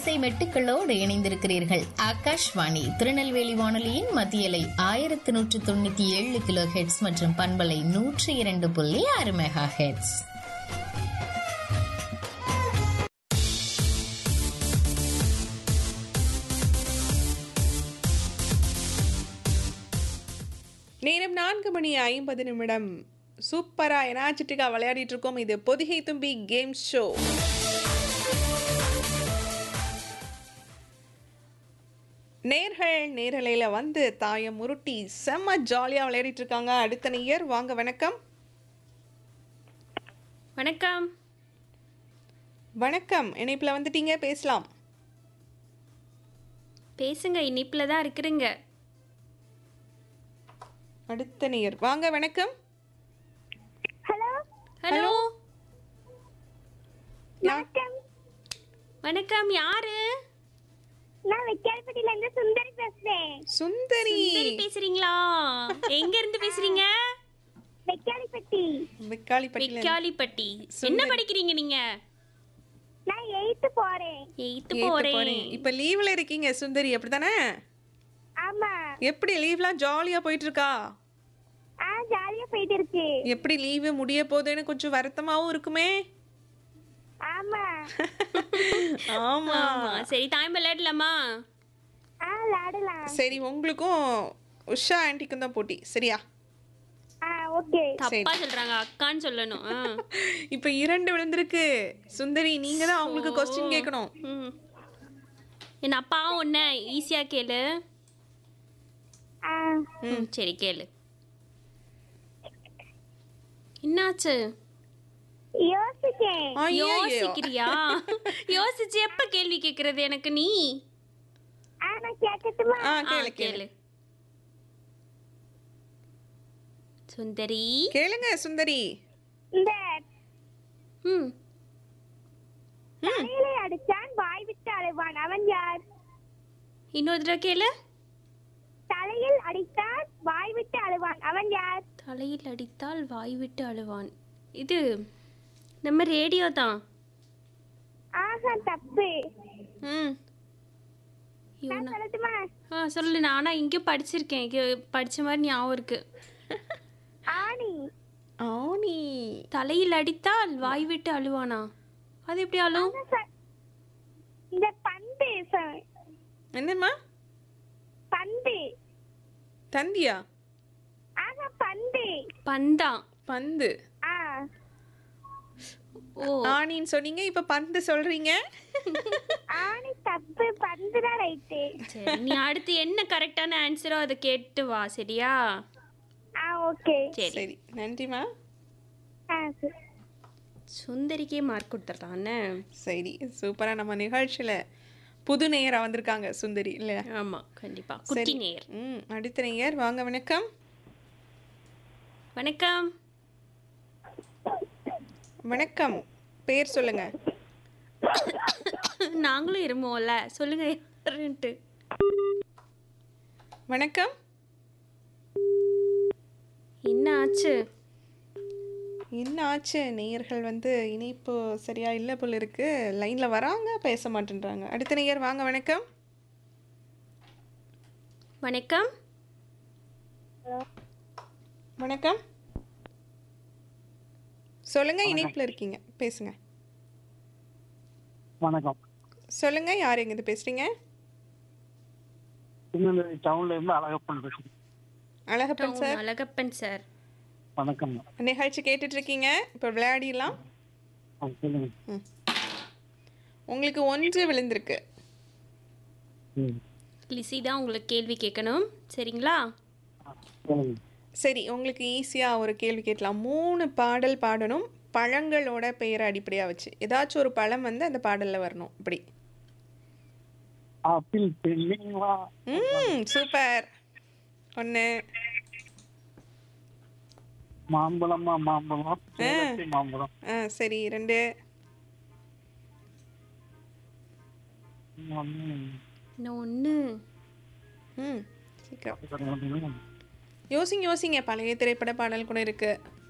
இசை மெட்டுக்களோடு இணைந்திருக்கிறீர்கள் ஆகாஷ்வாணி திருநெல்வேலி வானொலியின் மத்தியலை ஆயிரத்தி நூற்று தொண்ணூத்தி ஏழு கிலோ ஹெட்ஸ் மற்றும் பண்பலை நூற்றி இரண்டு புள்ளி ஆறு மெகா ஹெட்ஸ் நேரம் நான்கு மணி ஐம்பது நிமிடம் சூப்பரா எனர்ஜெட்டிக்கா விளையாடிட்டு இருக்கோம் இது பொதிகை தும்பி கேம் ஷோ நேர்கள் நேரலையில வந்து தாயம் முருட்டி செம்ம ஜாலியா விளையாடிட்டு இருக்காங்க அடுத்த நேயர் வாங்க வணக்கம் வணக்கம் வணக்கம் இணைப்புல வந்துட்டீங்க பேசலாம் பேசுங்க இனிப்பில் தான் இருக்கிறீங்க அடுத்த நேயர் வாங்க வணக்கம் ஹலோ ஹலோ வணக்கம் வணக்கம் யாரு நான் வெக்காரப்பட்டியில இருந்து சுந்தரி பேசுறேன் சுந்தரி சுந்தரி பேசுறீங்களா எங்க இருந்து பேசுறீங்க வெக்காரிப்பட்டி வெக்காளிப்பட்டியில விக்காலிப்பட்டி என்ன படிக்கிறீங்க நீங்க நான் எயித்து போறேன் எயித்து ஏத்து போறேன் போறேன். இப்ப லீவ்ல இருக்கீங்க சுந்தரி அப்படிதானே ஆமா எப்படி லீவ்லாம் ஜாலியா போயிட்டு இருக்கா ஆ ஜாலியா போயிட்டு இருக்கு எப்படி லீவு முடிய போகுதுன்னு கொஞ்சம் வருத்தமாவும் இருக்குமே ஆமா ஆமா ஆமா சரி டைம் விளையாடலாமா ஆ விளையாடலாம் சரி உங்களுக்கும் உஷா ஆன்ட்டிக்கும் தான் போட்டி சரியா ஆ ஓகே தப்பா சொல்றாங்க அக்கான்னு சொல்லணும் ஆ. இப்ப இரண்டு விழுந்திருக்கு சுந்தரி நீங்க தான் அவங்களுக்கு கொஸ்டின் கேட்கணும் ம். என் அப்பா ஒன்ன ஈஸியா கேளு ஆ ம் சரி கேளு என்னாச்சு யோசிச்சேன் ஐயையோ. யோசிக்கிறியா யோசிச்சு எப்ப கேள்வி கேக்குறது எனக்கு நீ ஆ நான் கேட்கட்டுமா ஆ ஆ, கேளு கேளு கேளு சுந்தரி கேளுங்க சுந்தரி இந்த ம் தலையில அடிச்சான் வாய் விட்டு அழுவான் அவன் யார் இன்னொரு தடவை கேளு தலையில் அடித்தான் வாய் விட்டு அழுவான் அவன் யார் தலையில் அடித்தால் வாய் விட்டு அழுவான் இது நம்ம ரேடியோ தான் ஆஹா தப்பு ம் ஐயோ, நான் நான்- சொல்லட்டுமா ஆ சொல்லு நானா இங்கேயும் படிச்சிருக்கேன் இங்க படிச்ச மாதிரி ஞாபகம் இருக்கு ஆணி ஆனி தலையில் அடித்தால் வாய் விட்டு அழுவானா அது எப்படி அழும் அதான் சொ- இந்த பந்து சொ- என்னம்மா பந்து தந்தியா ஆஹா பந்து பந்தா பந்து ஆ ஓ ஆனின்னு சொன்னீங்க இப்ப பந்து சொல்றீங்க ஆணி தப்பு பந்து தான் ரைட்டு சரி நீ அடுத்து என்ன கரெக்டான ஆன்சரோ அதை கேட்டு வா சரியா ஆ ஓகே சரி சரி நன்றிம்மா ஆ சரி சுந்தரிக்கே மார்க் கொடுத்துடலான்னு சரி சூப்பரா நம்ம நிகழ்ச்சியில புது நேயரா வந்திருக்காங்க சுந்தரி இல்லையா ஆமா கண்டிப்பா குட்டி சரி. நேர் ம் அடுத்த நேயர் வாங்க வணக்கம் வணக்கம் வணக்கம் பேர் சொல்லுங்க நாங்களும் இருமோம்ல சொல்லுங்க யாருன்ட்டு வணக்கம் என்ன ஆச்சு என்ன ஆச்சு நேயர்கள் வந்து இணைப்பு சரியா இல்லை போல இருக்கு லைன்ல வராங்க பேச மாட்டேன்றாங்க அடுத்த நேயர் வாங்க வணக்கம் வணக்கம் வணக்கம் சொல்லுங்க இணைப்புல இருக்கீங்க பேசுங்க வணக்கம் சொல்லுங்க யார் எங்கிருந்து பேசுறீங்க திருநெல்வேலி டவுன்ல இருந்து அழகப்பன் பேசுறேன் அழகப்பன் சார் அழகப்பன் சார் வணக்கம் நிகழ்ச்சி கேட்டுட்டு இருக்கீங்க இப்போ விளையாடிடலாம் ஆ, சொல்லுங்க ம். உங்களுக்கு ஒன்று விழுந்திருக்கு ம் லிசி தான் உங்களுக்கு கேள்வி கேட்கணும் சரிங்களா சொல்லுங்க சரி உங்களுக்கு ஈஸியாக ஒரு கேள்வி கேட்கலாம் மூணு பாடல் பாடணும் பழங்களோட பெயரை அடிப்படையாக வச்சு ஏதாச்சும் ஒரு பழம் வந்து அந்த பாடலில் வரணும் இப்படி ஆப்பிள் பெண்ணிங்களா ம் சூப்பர் ஒன்று மாம்பழமா மாம்பழம் சேலத்தி மாம்பழம் ஆ சரி ரெண்டு ஒண்ணு, இன்னும் ஒன்று ம் சீக்கிரம் ஒண்ணு, யோசிங்க யோசிங்க பழைய திரைப்பட பாடல் கூட இருக்கு